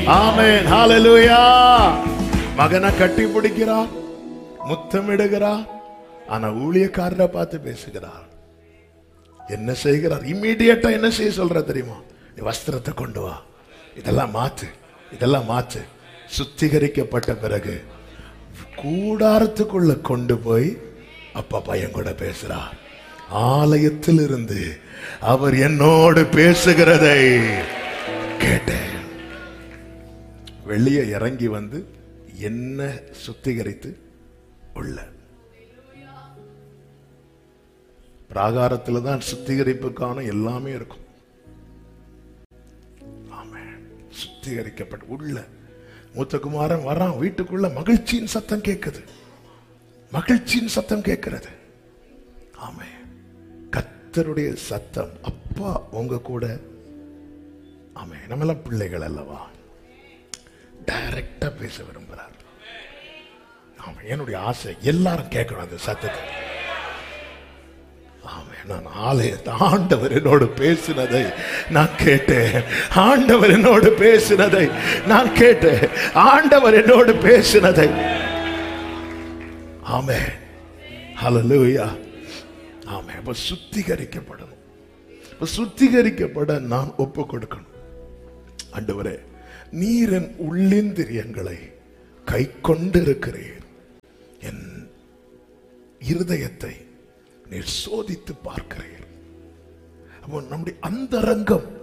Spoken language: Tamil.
ஆமென் ஹalleluya மகனை கட்டி பிடிக்கிறார் முத்தமிடுகிறார் ஆனா ஊழியக்காரரை பார்த்து பேசுகிறார் என்ன செய்கிறார் இம்மீடியட்டா என்ன செய்ய சொல்ற தெரியுமா நீ வஸ்திரத்தை கொண்டு வா இதெல்லாம் மாத்து இதெல்லாம் மாத்து சுத்திகரிக்கப்பட்ட பிறகு கூடாரத்துக்குள்ள கொண்டு போய் அப்பா பையன் கூட பேசுறார் ஆலயத்தில் இருந்து அவர் என்னோடு பேசுகிறதை கேட்டேன் வெளியே இறங்கி வந்து என்ன சுத்திகரித்து உள்ள பிராகாரத்தில் தான் சுத்திகரிப்புக்கான எல்லாமே இருக்கும் ஆமென். சுத்திகரிக்கப்பட்ட உள்ள மூத்த குமாரன் வரான் வீட்டுக்குள்ள மகிழ்ச்சியின் சத்தம் கேட்குது மகிழ்ச்சியின் சத்தம் கேட்கிறது ஆமே கத்தருடைய சத்தம் அப்பா உங்க கூட ஆமே நம்மெல்லாம் பிள்ளைகள் அல்லவா டைரக்டா பேச விரும்புறார் ஆமா என்னுடைய ஆசை எல்லாரும் கேட்கணும் அந்த சத்தத்தை ஆமே நான் ஆலயத்தை ஆண்டவர் என்னோடு பேசினதை நான் கேட்டேன் ஆண்டவர் என்னோடு பேசினதை நான் கேட்டேன் ஆண்டவர் என்னோடு பேசினதை ஆமே ஹalleluya ஆமே அப்ப சுத்திகரிக்கப்படணும் அப்ப சுத்திகரிக்கப்பட நான் ஒப்பு கொடுக்கணும் ஆண்டவரே நீர் என் உள்ளிந்திரியங்களை கை கொண்டிருக்கிறீர் என் இருதயத்தை நீர் சோதித்து பார்க்கிறீர் அப்போ நம்முடைய அந்தரங்கம்